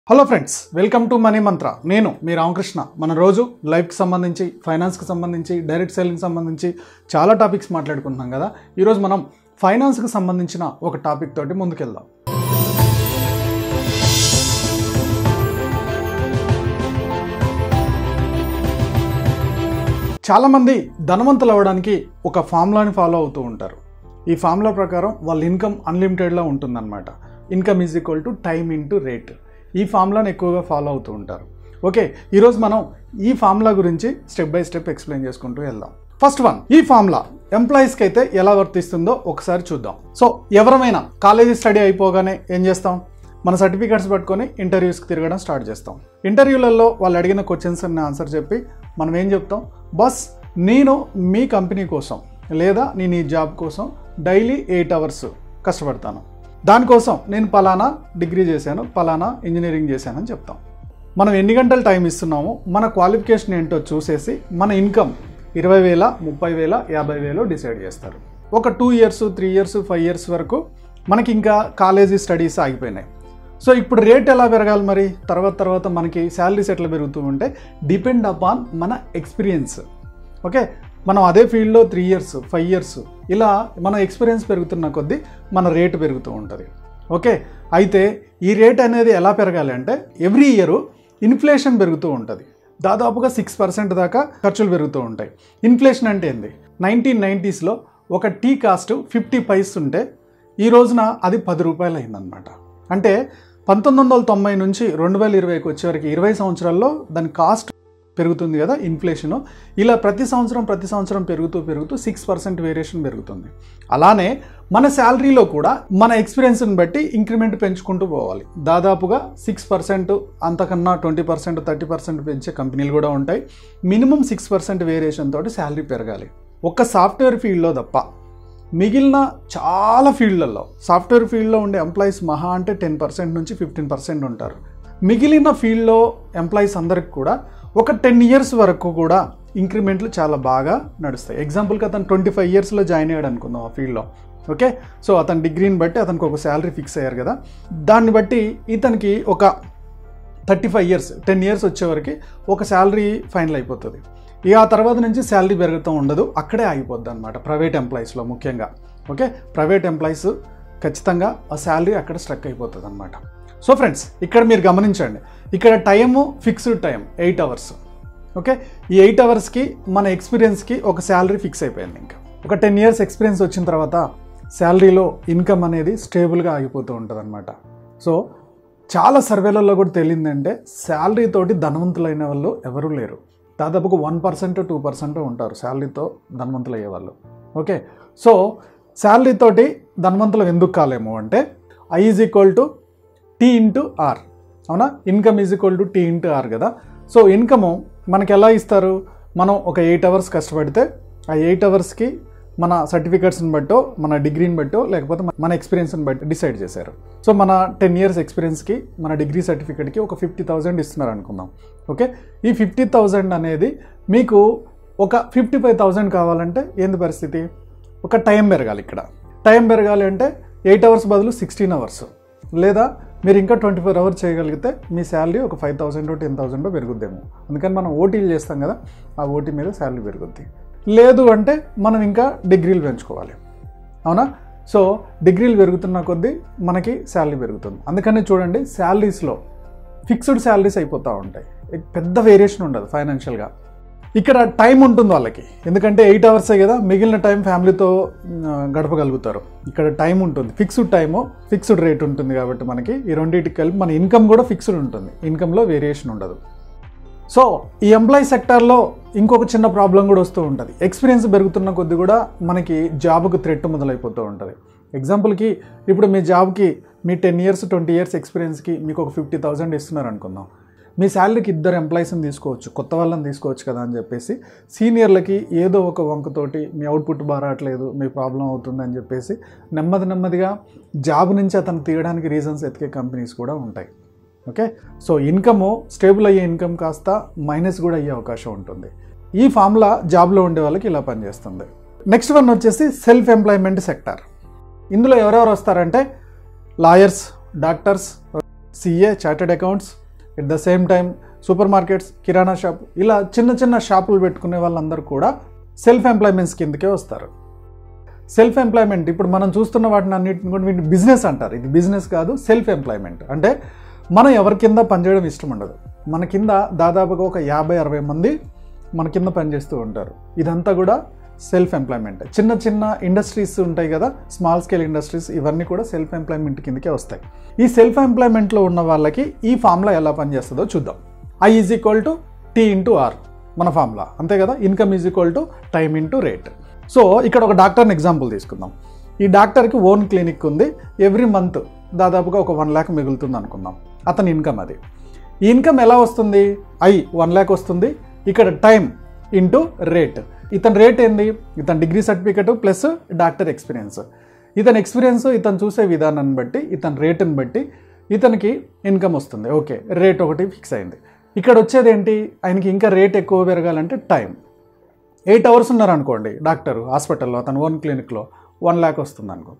hello friends welcome to money mantra నేను మీ రామకృష్ణ మన రోజు లైఫ్కి సంబంధించి ఫైనాన్స్కి సంబంధించి డైరెక్ట్ సెల్లింగ్ సంబంధించి చాలా టాపిక్స్ మాట్లాడుకుంటున్నాం కదా ఈరోజు మనం ఫైనాన్స్కి సంబంధించిన ఒక టాపిక్ తోటి ముందుకెళ్దాం చాలామంది ధనవంతులు అవ్వడానికి ఒక ఫార్ములాని ఫాలో అవుతూ ఉంటారు ఈ ఫార్ములా ప్రకారం వాళ్ళ ఇన్కమ్ అన్లిమిటెడ్లో ఉంటుందన్నమాట income is equal to time into rate ఈ ఫార్ములాని ఎక్కువగా ఫాలో అవుతూ ఉంటారు ఓకే ఈరోజు మనం ఈ ఫార్ములా గురించి స్టెప్ బై స్టెప్ ఎక్స్ప్లెయిన్ చేసుకుంటూ వెళ్దాం ఫస్ట్ వన్ ఈ ఫార్ములా ఎంప్లాయీస్కి అయితే ఎలా వర్తిస్తుందో ఒకసారి చూద్దాం సో ఎవరమైనా కాలేజీ స్టడీ అయిపోగానే ఏం చేస్తాం మన సర్టిఫికేట్స్ పట్టుకొని ఇంటర్వ్యూస్కి తిరగడం స్టార్ట్ చేస్తాం ఇంటర్వ్యూలలో వాళ్ళు అడిగిన క్వశ్చన్స్ అన్ని ఆన్సర్ చెప్పి మనం ఏం చెప్తాం బస్ నేను మీ కంపెనీ కోసం లేదా నేను ఈ జాబ్ కోసం డైలీ ఎయిట్ అవర్స్ కష్టపడతాను దానికోసం నేను పలానా డిగ్రీ చేశాను పలానా ఇంజనీరింగ్ చేశానని చెప్తాం మనం ఎన్ని గంటలు టైం ఇస్తున్నామో మన క్వాలిఫికేషన్ ఏంటో చూసేసి మన ఇన్కమ్ ఇరవై వేల ముప్పై వేల యాభై వేలు డిసైడ్ చేస్తారు ఒక two years three years five years వరకు మనకి ఇంకా కాలేజీ స్టడీస్ ఆగిపోయినాయి సో ఇప్పుడు రేట్ ఎలా పెరగాలి మరి తర్వాత తర్వాత మనకి శాలరీస్ ఎట్లా పెరుగుతూ ఉంటే డిపెండ్ అపాన్ మన ఎక్స్పీరియన్స్ ఓకే మనం అదే ఫీల్డ్లో త్రీ ఇయర్స్ ఫైవ్ ఇయర్స్ ఇలా మన ఎక్స్పీరియన్స్ పెరుగుతున్న కొద్దీ మన రేటు పెరుగుతూ ఉంటుంది ఓకే అయితే ఈ రేట్ అనేది ఎలా పెరగాలి అంటే ఎవ్రీ ఇయర్ ఇన్ఫ్లేషన్ పెరుగుతూ ఉంటుంది దాదాపుగా సిక్స్ పర్సెంట్ దాకా ఖర్చులు పెరుగుతూ ఉంటాయి ఇన్ఫ్లేషన్ అంటే ఏంది నైన్టీన్ నైంటీస్లో ఒక టీ కాస్ట్ ఫిఫ్టీ పైస్ ఉంటే ఈ రోజున అది పది రూపాయలు అయిందనమాట అంటే పంతొమ్మిది వందల తొంభై నుంచి రెండు వేల ఇరవైకి వచ్చేవరకు ఇరవై సంవత్సరాల్లో దాని కాస్ట్ పెరుగుతుంది కదా ఇన్ఫ్లేషను ఇలా ప్రతి సంవత్సరం ప్రతి సంవత్సరం పెరుగుతూ పెరుగుతూ సిక్స్ పర్సెంట్ వేరియేషన్ పెరుగుతుంది అలానే మన శాలరీలో కూడా మన ఎక్స్పీరియన్స్ని బట్టి ఇంక్రిమెంట్ పెంచుకుంటూ పోవాలి దాదాపుగా సిక్స్ పర్సెంట్ అంతకన్నా ట్వంటీ పర్సెంట్ థర్టీ పర్సెంట్ పెంచే కంపెనీలు కూడా ఉంటాయి మినిమం సిక్స్ పర్సెంట్ వేరియేషన్ తోటి శాలరీ పెరగాలి ఒక్క సాఫ్ట్వేర్ ఫీల్డ్లో తప్ప మిగిలిన చాలా ఫీల్డ్లలో సాఫ్ట్వేర్ ఫీల్డ్లో ఉండే ఎంప్లాయీస్ మహా అంటే టెన్ పర్సెంట్ నుంచి ఫిఫ్టీన్ పర్సెంట్ ఉంటారు మిగిలిన ఫీల్డ్లో ఎంప్లాయీస్ అందరికి కూడా ఒక టెన్ ఇయర్స్ వరకు కూడా ఇంక్రిమెంట్లు చాలా బాగా నడుస్తాయి ఎగ్జాంపుల్కి అతను ట్వంటీ ఫైవ్ ఇయర్స్లో జాయిన్ అయ్యాడు అనుకుందాం ఆ ఫీల్డ్లో ఓకే సో అతని డిగ్రీని బట్టి అతనికి ఒక శాలరీ ఫిక్స్ అయ్యారు కదా దాన్ని బట్టి ఇతనికి ఒక thirty five years ten years వచ్చేవరకు ఒక శాలరీ ఫైనల్ అయిపోతుంది ఇక ఆ తర్వాత నుంచి శాలరీ పెరుగుతూ ఉండదు అక్కడే ఆగిపోద్ది అనమాట ప్రైవేట్ ఎంప్లాయీస్లో ముఖ్యంగా ఓకే ప్రైవేట్ ఎంప్లాయీస్ ఖచ్చితంగా ఆ శాలరీ అక్కడ స్ట్రక్ అయిపోతుంది అనమాట సో ఫ్రెండ్స్ ఇక్కడ మీరు గమనించండి ఇక్కడ time fixed time eight hours okay ఈ ఎయిట్ అవర్స్కి మన ఎక్స్పీరియన్స్కి ఒక శాలరీ ఫిక్స్ అయిపోయింది ఇంకా ఒక టెన్ ఇయర్స్ ఎక్స్పీరియన్స్ వచ్చిన తర్వాత శాలరీలో ఇన్కమ్ అనేది స్టేబుల్గా ఆగిపోతూ ఉంటుంది అనమాట సో చాలా సర్వేలలో కూడా తెలియందంటే శాలరీ తోటి ధనవంతులైన వాళ్ళు ఎవరూ లేరు దాదాపుగా వన్ పర్సెంట్ టూ పర్సెంట్ ఉంటారు శాలరీతో ధనవంతులు అయ్యే వాళ్ళు ఓకే సో శాలరీ తోటి ధనవంతులు ఎందుకు కాలేము అంటే I is equal to T into R అవునా income is equal to T into R కదా సో ఇన్కము మనకి ఎలా ఇస్తారు మనం ఒక ఎయిట్ అవర్స్ కష్టపడితే ఆ ఎయిట్ అవర్స్కి మన సర్టిఫికేట్స్ని బట్టో మన డిగ్రీని బట్టో లేకపోతే మన ఎక్స్పీరియన్స్ని బట్టి డిసైడ్ చేశారు సో మన టెన్ ఇయర్స్ ఎక్స్పీరియన్స్కి మన డిగ్రీ సర్టిఫికేట్కి ఒక ఫిఫ్టీ థౌజండ్ ఇస్తున్నారు అనుకుందాం ఓకే ఈ ఫిఫ్టీ థౌజండ్ అనేది మీకు ఒక ఫిఫ్టీ ఫైవ్ థౌజండ్ కావాలంటే ఏంది పరిస్థితి ఒక టైం పెరగాలి ఇక్కడ టైం పెరగాలి అంటే ఎయిట్ అవర్స్ బదులు సిక్స్టీన్ అవర్స్ లేదా మీరు ఇంకా ట్వంటీ ఫోర్ అవర్స్ చేయగలిగితే మీ శాలరీ ఒక ఫైవ్ థౌసండ్ టెన్ థౌసండ్ పెరుగుద్దేమో అందుకని మనం ఓటీలు చేస్తాం కదా ఆ ఓటీ మీద శాలరీ పెరుగుద్ది లేదు అంటే మనం ఇంకా డిగ్రీలు పెంచుకోవాలి అవునా సో డిగ్రీలు పెరుగుతున్న కొద్దీ మనకి శాలరీ పెరుగుతుంది అందుకని చూడండి శాలరీస్లో ఫిక్స్డ్ శాలరీస్ అయిపోతూ ఉంటాయి పెద్ద వేరియేషన్ ఉండదు ఫైనాన్షియల్గా ఇక్కడ టైం ఉంటుంది వాళ్ళకి ఎందుకంటే ఎయిట్ అవర్సే కదా మిగిలిన టైం ఫ్యామిలీతో గడపగలుగుతారు ఇక్కడ టైం ఉంటుంది ఫిక్స్డ్ టైము ఫిక్స్డ్ రేట్ ఉంటుంది కాబట్టి మనకి ఈ రెండింటికి కలిపి మన ఇన్కమ్ కూడా ఫిక్స్డ్ ఉంటుంది ఇన్కంలో వేరియేషన్ ఉండదు సో ఈ ఎంప్లాయీ సెక్టార్లో ఇంకొక చిన్న ప్రాబ్లం కూడా వస్తూ ఉంటుంది ఎక్స్పీరియన్స్ పెరుగుతున్న కొద్ది కూడా మనకి జాబ్కు థ్రెట్ మొదలైపోతూ ఉంటుంది ఎగ్జాంపుల్కి ఇప్పుడు మీ జాబ్కి మీ టెన్ ఇయర్స్ ట్వంటీ ఇయర్స్ ఎక్స్పీరియన్స్కి మీకు ఒక ఫిఫ్టీ థౌసండ్ ఇస్తున్నారు అనుకుందాం మీ శాలరీకి ఇద్దరు ఎంప్లాయీస్ని తీసుకోవచ్చు కొత్త వాళ్ళని తీసుకోవచ్చు కదా అని చెప్పేసి సీనియర్లకి ఏదో ఒక వంకతోటి మీ అవుట్పుట్ బారాట్లేదు మీ ప్రాబ్లం అవుతుంది అని చెప్పేసి నెమ్మది నెమ్మదిగా జాబ్ నుంచి అతను తీయడానికి రీజన్స్ ఎతికే కంపెనీస్ కూడా ఉంటాయి ఓకే సో ఇన్కమ్ స్టేబుల్ అయ్యే ఇన్కమ్ కాస్త మైనస్ కూడా అయ్యే అవకాశం ఉంటుంది ఈ ఫార్ములా జాబ్లో ఉండే వాళ్ళకి ఇలా పనిచేస్తుంది నెక్స్ట్ వన్ వచ్చేసి సెల్ఫ్ ఎంప్లాయ్మెంట్ సెక్టార్ ఇందులో ఎవరెవరు వస్తారంటే lawyers doctors CA chartered accounts at the same time super markets kirana shop ఇలా చిన్న చిన్న షాపులు పెట్టుకునే వాళ్ళందరూ కూడా సెల్ఫ్ ఎంప్లాయ్మెంట్స్ కిందకే వస్తారు సెల్ఫ్ ఎంప్లాయ్మెంట్ ఇప్పుడు మనం చూస్తున్న వాటిని అన్నిటిని కూడా వీటిని బిజినెస్ అంటారు ఇది బిజినెస్ కాదు సెల్ఫ్ ఎంప్లాయ్మెంట్ అంటే మనం ఎవరి కింద పనిచేయడం ఇష్టం ఉండదు మన కింద దాదాపుగా ఒక యాభై అరవై మంది మన కింద పనిచేస్తూ ఉంటారు ఇదంతా కూడా సెల్ఫ్ ఎంప్లాయ్మెంట్ చిన్న చిన్న ఇండస్ట్రీస్ ఉంటాయి కదా స్మాల్ స్కేల్ ఇండస్ట్రీస్ ఇవన్నీ కూడా సెల్ఫ్ ఎంప్లాయ్మెంట్ కిందకే వస్తాయి ఈ సెల్ఫ్ ఎంప్లాయ్మెంట్లో ఉన్న వాళ్ళకి ఈ ఫార్ములా ఎలా పనిచేస్తుందో చూద్దాం I is equal to T into R మన ఫార్ములా అంతే కదా income is equal to time into rate so ఇక్కడ ఒక డాక్టర్ని ఎగ్జాంపుల్ తీసుకుందాం ఈ డాక్టర్కి ఓన్ క్లినిక్ ఉంది ఎవ్రీ మంత్ దాదాపుగా ఒక వన్ ల్యాక్ మిగులుతుంది అనుకుందాం అతని ఇన్కమ్ అది ఈ ఇన్కమ్ ఎలా వస్తుంది ఐ వన్ ల్యాక్ వస్తుంది ఇక్కడ టైం ఇంటూ రేట్ ఇతని రేట్ ఏంది ఇతని degree certificate plus doctor experience ఇతని ఎక్స్పీరియన్స్ ఇతను చూసే విధానాన్ని బట్టి ఇతని రేటుని బట్టి ఇతనికి ఇన్కమ్ వస్తుంది ఓకే రేట్ ఒకటి ఫిక్స్ అయింది ఇక్కడ వచ్చేది ఏంటి ఆయనకి ఇంకా రేట్ ఎక్కువ పెరగాలంటే టైం ఎయిట్ అవర్స్ ఉన్నారు అనుకోండి డాక్టర్ హాస్పిటల్లో అతను ఓన్ క్లినిక్లో వన్ ల్యాక్ వస్తుంది అనుకో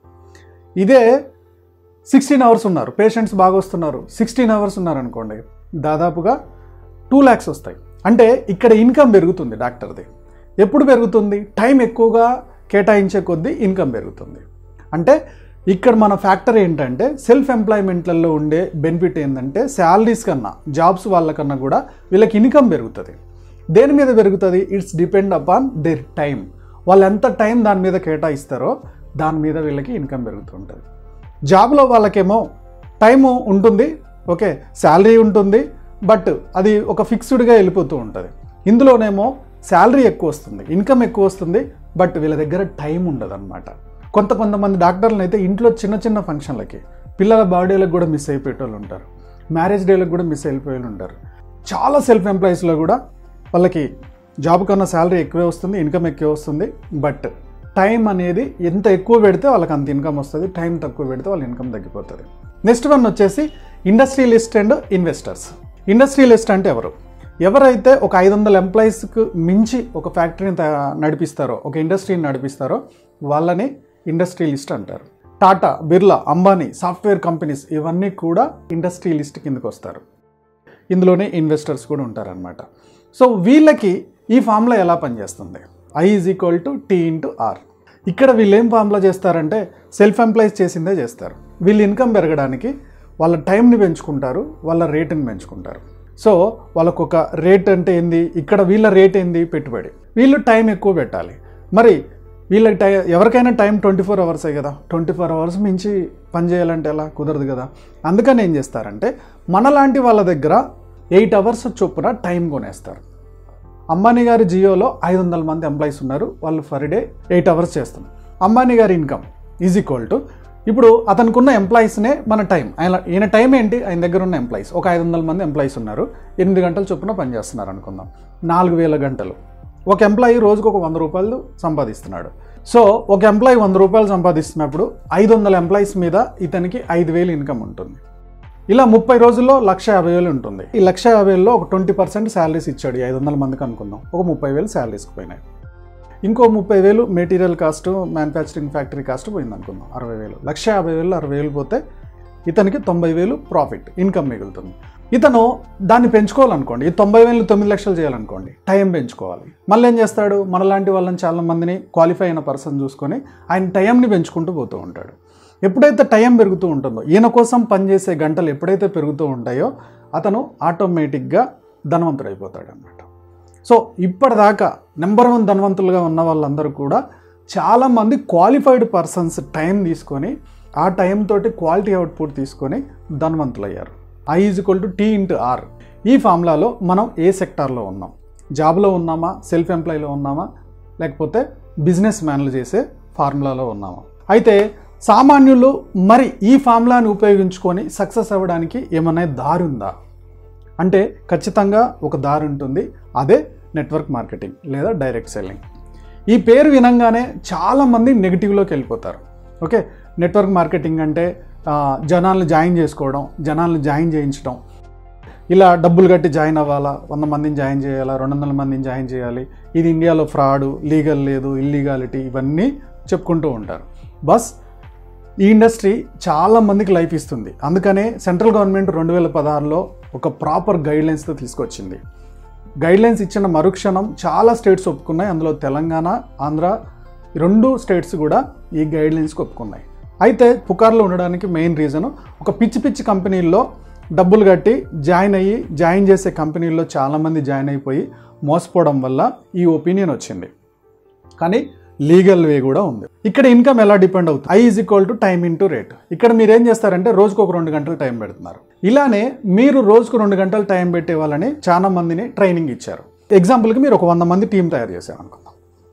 ఇదే సిక్స్టీన్ అవర్స్ ఉన్నారు పేషెంట్స్ బాగా వస్తున్నారు సిక్స్టీన్ అవర్స్ ఉన్నారు అనుకోండి దాదాపుగా టూ ల్యాక్స్ వస్తాయి అంటే ఇక్కడ ఇన్కమ్ పెరుగుతుంది డాక్టర్ది ఎప్పుడు పెరుగుతుంది టైం ఎక్కువగా కేటాయించే కొద్దీ ఇన్కమ్ పెరుగుతుంది అంటే ఇక్కడ మన ఫ్యాక్టర్ ఏంటంటే సెల్ఫ్ ఎంప్లాయ్మెంట్లలో ఉండే బెనిఫిట్ ఏంటంటే శాలరీస్ కన్నా జాబ్స్ వాళ్ళకన్నా కూడా వీళ్ళకి ఇన్కమ్ పెరుగుతుంది దేని మీద పెరుగుతుంది it's depend upon their time వాళ్ళు ఎంత టైం దాని మీద కేటాయిస్తారో దాని మీద వీళ్ళకి ఇన్కమ్ పెరుగుతుంటుంది జాబ్లో వాళ్ళకేమో టైము ఉంటుంది ఓకే శాలరీ ఉంటుంది బట్ అది ఒక ఫిక్స్డ్గా వెళ్ళిపోతూ ఉంటుంది ఇందులోనేమో శాలరీ ఎక్కువ వస్తుంది ఇన్కమ్ ఎక్కువ వస్తుంది బట్ వీళ్ళ దగ్గర టైం ఉండదు అనమాట కొంత కొంతమంది డాక్టర్లను అయితే ఇంట్లో చిన్న చిన్న ఫంక్షన్లకి పిల్లల బర్త్డేలకు కూడా మిస్ అయిపోయేటోళ్ళు ఉంటారు మ్యారేజ్ డేలకు కూడా మిస్ అయిపోయే ఉంటారు చాలా సెల్ఫ్ ఎంప్లాయీస్లో కూడా వాళ్ళకి జాబ్ కన్నా శాలరీ ఎక్కువే వస్తుంది ఇన్కమ్ ఎక్కువ వస్తుంది బట్ టైం అనేది ఎంత ఎక్కువ పెడితే వాళ్ళకి అంత ఇన్కమ్ వస్తుంది టైం తక్కువ పెడితే వాళ్ళ ఇన్కమ్ తగ్గిపోతుంది నెక్స్ట్ వన్ వచ్చేసి ఇండస్ట్రియలిస్ట్ అండ్ ఇన్వెస్టర్స్ ఇండస్ట్రియలిస్ట్ అంటే ఎవరు ఎవరైతే ఒక ఐదు వందల ఎంప్లాయీస్కి మించి ఒక ఫ్యాక్టరీని తయా- నడిపిస్తారో ఒక ఇండస్ట్రీని నడిపిస్తారో వాళ్ళని ఇండస్ట్రియలిస్ట్ అంటారు టాటా బిర్లా అంబానీ సాఫ్ట్వేర్ కంపెనీస్ ఇవన్నీ కూడా ఇండస్ట్రియలిస్ట్ కిందకు వస్తారు ఇందులోనే ఇన్వెస్టర్స్ కూడా ఉంటారనమాట సో వీళ్ళకి ఈ ఫార్ములా ఎలా పనిచేస్తుంది I is equal to T into R ఇక్కడ వీళ్ళు ఏం ఫార్ములా చేస్తారంటే సెల్ఫ్ ఎంప్లాయీస్ చేసిందే చేస్తారు వీళ్ళు ఇన్కమ్ పెరగడానికి వాళ్ళ టైంని పెంచుకుంటారు వాళ్ళ రేటుని పెంచుకుంటారు సో వాళ్ళకు ఒక రేట్ అంటే ఏంది ఇక్కడ వీళ్ళ రేట్ ఏంది పెట్టుబడి వీళ్ళు టైం ఎక్కువ పెట్టాలి మరి వీళ్ళకి టై ఎవరికైనా టైం ట్వంటీ ఫోర్ అవర్సే కదా ట్వంటీ ఫోర్ అవర్స్ మించి పని చేయాలంటే ఎలా కుదరదు కదా అందుకని ఏం చేస్తారంటే మనలాంటి వాళ్ళ దగ్గర ఎయిట్ అవర్స్ చొప్పున టైం కొనేస్తారు అంబానీ గారి జియోలో ఐదు వందల మంది ఎంప్లాయీస్ ఉన్నారు వాళ్ళు ఫర్ డే ఎయిట్ అవర్స్ చేస్తున్నారు అంబానీ గారి ఇన్కమ్ ఈజ్ ఈక్వల్ టు ఇప్పుడు అతనికి ఉన్న ఎంప్లాయీస్నే మన టైం ఆయన ఈయన టైం ఏంటి ఆయన దగ్గర ఉన్న ఎంప్లాయీస్ ఒక ఐదు వందల మంది ఎంప్లాయీస్ ఉన్నారు ఎనిమిది గంటల చొప్పున పనిచేస్తున్నారు అనుకుందాం నాలుగు వేల గంటలు ఒక ఎంప్లాయీ రోజుకు ఒక వంద రూపాయలు సంపాదిస్తున్నాడు సో ఒక ఎంప్లాయీ వంద రూపాయలు సంపాదిస్తున్నప్పుడు ఐదు వందల ఎంప్లాయీస్ మీద ఇతనికి ఐదు వేలు ఇన్కమ్ ఉంటుంది ఇలా ముప్పై రోజుల్లో లక్ష యాభై వేలు ఉంటుంది ఈ లక్ష యాభై వేలలో ఒక ట్వంటీ పర్సెంట్ శాలరీస్ ఇచ్చాడు ఈ ఐదు వందల మందికి అనుకుందాం ఒక ముప్పై వేలు శాలరీస్కి పోయినాయి ఇంకో ముప్పై వేలు material cost manufacturing factory cost పోయింది అనుకుందాం అరవై వేలు లక్ష యాభై వేలు అరవై వేలు పోతే ఇతనికి తొంభై వేలు ప్రాఫిట్ ఇన్కమ్ మిగులుతుంది ఇతను దాన్ని పెంచుకోవాలనుకోండి ఈ తొంభై వేలు తొమ్మిది లక్షలు చేయాలనుకోండి టైం పెంచుకోవాలి మళ్ళీ ఏం చేస్తాడు మనలాంటి వాళ్ళని చాలా మందిని క్వాలిఫై అయిన పర్సన్ చూసుకొని ఆయన టైంని పెంచుకుంటూ పోతూ ఉంటాడు ఎప్పుడైతే టైం పెరుగుతూ ఉంటుందో ఈయన కోసం పనిచేసే గంటలు ఎప్పుడైతే పెరుగుతూ ఉంటాయో అతను ఆటోమేటిక్గా ధనవంతుడైపోతాడు అనమాట సో ఇప్పటిదాకా నెంబర్ వన్ ధనవంతులుగా ఉన్న వాళ్ళందరూ కూడా చాలామంది క్వాలిఫైడ్ పర్సన్స్ టైం తీసుకొని ఆ టైం తోటి క్వాలిటీ అవుట్పుట్ తీసుకొని ధనవంతులయ్యారు I is equal to T into R ఈ ఫార్ములాలో మనం ఏ సెక్టార్లో ఉన్నాం జాబ్లో ఉన్నామా సెల్ఫ్ ఎంప్లాయ్లో ఉన్నామా లేకపోతే బిజినెస్ మ్యాన్లు చేసే ఫార్ములాలో ఉన్నామా అయితే సామాన్యులు మరి ఈ ఫార్ములాని ఉపయోగించుకొని సక్సెస్ అవ్వడానికి ఏమైనా దారి ఉందా అంటే ఖచ్చితంగా ఒక దారి ఉంటుంది అదే నెట్వర్క్ మార్కెటింగ్ లేదా డైరెక్ట్ సెల్లింగ్ ఈ పేరు వినంగానే చాలామంది నెగిటివ్లోకి వెళ్ళిపోతారు ఓకే నెట్వర్క్ మార్కెటింగ్ అంటే ఆ, జనాల్ని జాయిన్ చేసుకోవడం జనాల్ని జాయిన్ చేయించడం ఇలా డబ్బులు కట్టి జాయిన్ అవ్వాలా వంద మందిని జాయిన్ చేయాలా రెండు వందల మందిని జాయిన్ చేయాలి ఇది ఇండియాలో ఫ్రాడ్ లీగల్ లేదు ఇల్లీగాలిటీ ఇవన్నీ చెప్పుకుంటూ ఉంటారు బస్ ఈ ఇండస్ట్రీ చాలా మందికి లైఫ్ ఇస్తుంది అందుకనే సెంట్రల్ గవర్నమెంట్ రెండు వేల పదహారులో ఒక ప్రాపర్ గైడ్లైన్స్తో తీసుకొచ్చింది గైడ్లైన్స్ ఇచ్చిన మరుక్షణం చాలా స్టేట్స్ ఒప్పుకున్నాయి అందులో తెలంగాణ ఆంధ్ర ఈ రెండు స్టేట్స్ కూడా ఈ గైడ్లైన్స్కి ఒప్పుకున్నాయి అయితే పుకార్లో ఉండడానికి మెయిన్ రీజన్ ఒక పిచ్చి పిచ్చి కంపెనీల్లో డబ్బులు కట్టి జాయిన్ అయ్యి జాయిన్ చేసే కంపెనీల్లో చాలామంది జాయిన్ అయిపోయి మోసపోవడం వల్ల ఈ ఒపీనియన్ వచ్చింది కానీ లీగల్ వే కూడా ఉంది ఇక్కడ ఇన్కమ్ ఎలా డిపెండ్ అవుతుంది I is equal to time into rate ఇక్కడ మీరు ఏం చేస్తారంటే రోజుకు ఒక రెండు గంటలు టైం పెడుతున్నారు ఇలానే మీరు రోజుకు రెండు గంటలు టైం పెట్టే వాళ్ళని చాలా మందిని ట్రైనింగ్ ఇచ్చారు ఎగ్జాంపుల్కి మీరు ఒక వంద మంది టీం తయారు చేశారు అనుకుందాం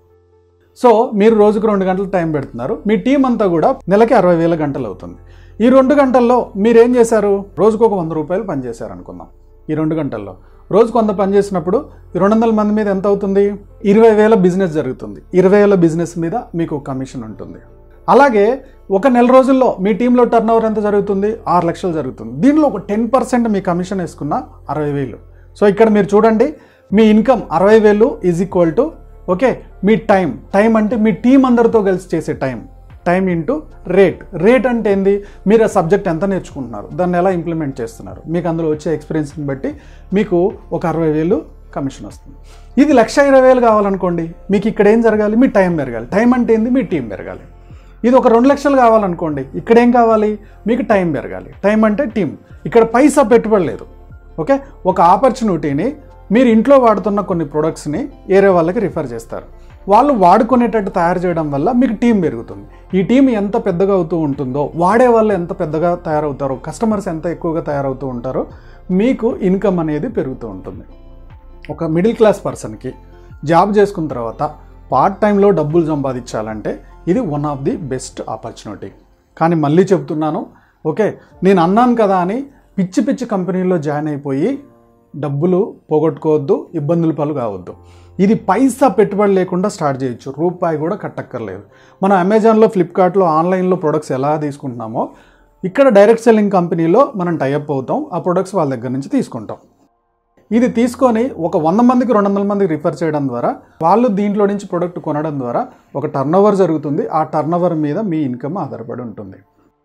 సో మీరు రోజుకు రెండు గంటలు టైం పెడుతున్నారు మీ టీం అంతా కూడా నెలకి అరవై వేల గంటలు అవుతుంది ఈ రెండు గంటల్లో మీరు ఏం చేశారు రోజుకు ఒక వంద రూపాయలు పనిచేశారు అనుకుందాం ఈ రెండు గంటల్లో రోజుకు వంద పని చేసినప్పుడు ఈ రెండు వందల మంది మీద ఎంత అవుతుంది ఇరవై వేల బిజినెస్ జరుగుతుంది ఇరవై వేల బిజినెస్ మీద మీకు కమిషన్ ఉంటుంది అలాగే ఒక నెల రోజుల్లో మీ టీంలో టర్న్ ఓవర్ ఎంత జరుగుతుంది ఆరు లక్షలు జరుగుతుంది దీనిలో ఒక టెన్ పర్సెంట్ మీ కమిషన్ వేసుకున్న అరవై వేలు సో ఇక్కడ మీరు చూడండి మీ ఇన్కమ్ అరవై వేలు ఈజ్ ఈక్వల్ టు ఓకే మీ టైం టైం అంటే మీ టీం అందరితో కలిసి చేసే time time into rate rate అంటే ఏంది మీరు ఆ సబ్జెక్ట్ ఎంత నేర్చుకుంటున్నారు దాన్ని ఎలా ఇంప్లిమెంట్ చేస్తున్నారు మీకు అందులో వచ్చే ఎక్స్పీరియన్స్ని బట్టి మీకు ఒక అరవై వేలు కమిషన్ వస్తుంది ఇది లక్ష ఇరవై వేలు కావాలనుకోండి మీకు ఇక్కడ ఏం జరగాలి మీ టైం పెరగాలి టైం అంటే ఏంది మీ టీం పెరగాలి ఇది ఒక రెండు లక్షలు కావాలనుకోండి ఇక్కడ ఏం కావాలి మీకు టైం పెరగాలి టైం అంటే టీం ఇక్కడ పైసా పెట్టుబడి లేదు ఓకే ఒక ఆపర్చునిటీని మీరు ఇంట్లో వాడుతున్న కొన్ని ప్రొడక్ట్స్ని వేరే వాళ్ళకి రిఫర్ చేస్తారు వాళ్ళు వాడుకునేటట్టు తయారు చేయడం వల్ల మీకు టీం పెరుగుతుంది ఈ టీం ఎంత పెద్దగా అవుతూ ఉంటుందో వాడే వాళ్ళు ఎంత పెద్దగా తయారవుతారో కస్టమర్స్ ఎంత ఎక్కువగా తయారవుతూ ఉంటారో మీకు ఇన్కమ్ అనేది పెరుగుతూ ఉంటుంది ఒక మిడిల్ క్లాస్ పర్సన్కి జాబ్ చేసుకున్న తర్వాత పార్ట్ టైంలో డబ్బులు సంపాదించాలంటే ఇది one of the best opportunity కానీ మళ్ళీ చెప్తున్నాను ఓకే నేను అన్నాను కదా అని పిచ్చి పిచ్చి కంపెనీల్లో జాయిన్ అయిపోయి డబ్బులు పోగొట్టుకోవద్దు ఇబ్బందుల పాలు కావద్దు ఇది పైసా పెట్టుబడి లేకుండా స్టార్ట్ చేయొచ్చు రూపాయి కూడా కట్టక్కర్లేదు మనం అమెజాన్లో ఫ్లిప్కార్ట్లో ఆన్లైన్లో ప్రొడక్ట్స్ ఎలా తీసుకుంటున్నామో ఇక్కడ డైరెక్ట్ సెల్లింగ్ కంపెనీలో మనం టైఅప్ అవుతాం ఆ ప్రొడక్ట్స్ వాళ్ళ దగ్గర నుంచి తీసుకుంటాం ఇది తీసుకొని ఒక వంద మందికి రెండు వందల మందికి రిఫర్ చేయడం ద్వారా వాళ్ళు దీంట్లో నుంచి ప్రొడక్ట్ కొనడం ద్వారా ఒక టర్న్ జరుగుతుంది ఆ టర్న్ మీద మీ ఇన్కమ్ ఆధారపడి ఉంటుంది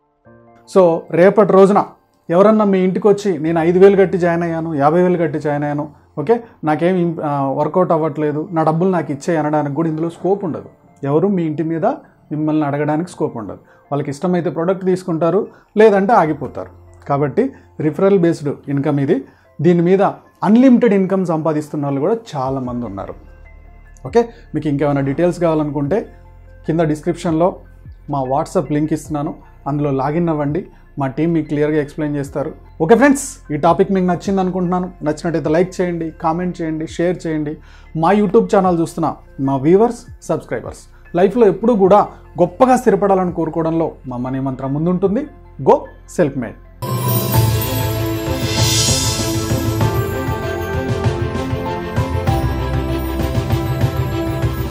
సో రేపటి రోజున ఎవరన్నా మీ ఇంటికి వచ్చి నేను ఐదు వేలు కట్టి జాయిన్ అయ్యాను యాభై వేలు కట్టి జాయిన్ అయ్యాను ఓకే నాకేం వర్కౌట్ అవ్వట్లేదు నా డబ్బులు నాకు ఇచ్చే అనడానికి కూడా ఇందులో స్కోప్ ఉండదు ఎవరు మీ ఇంటి మీద మిమ్మల్ని అడగడానికి స్కోప్ ఉండదు వాళ్ళకి ఇష్టమైతే ప్రోడక్ట్ తీసుకుంటారు లేదంటే ఆగిపోతారు కాబట్టి రిఫరల్ బేస్డ్ ఇన్కమ్ ఇది దీని మీద అన్లిమిటెడ్ ఇన్కమ్ సంపాదిస్తున్న వాళ్ళు కూడా చాలామంది ఉన్నారు ఓకే మీకు ఇంకేమైనా డీటెయిల్స్ కావాలనుకుంటే కింద డిస్క్రిప్షన్లో మా వాట్సాప్ లింక్ ఇస్తున్నాను అందులో లాగిన్ అవ్వండి మా టీం మీకు క్లియర్గా ఎక్స్ప్లెయిన్ చేస్తారు ఓకే ఫ్రెండ్స్ ఈ టాపిక్ మీకు నచ్చింది అనుకుంటున్నాను నచ్చినట్టయితే లైక్ చేయండి కామెంట్ చేయండి షేర్ చేయండి మా యూట్యూబ్ ఛానల్ చూస్తున్న మా వ్యూవర్స్ సబ్స్క్రైబర్స్ లైఫ్లో ఎప్పుడూ కూడా గొప్పగా స్థిరపడాలని కోరుకోవడంలో మా మనీ మంత్రం ముందుంటుంది గో సెల్ఫ్ మేడ్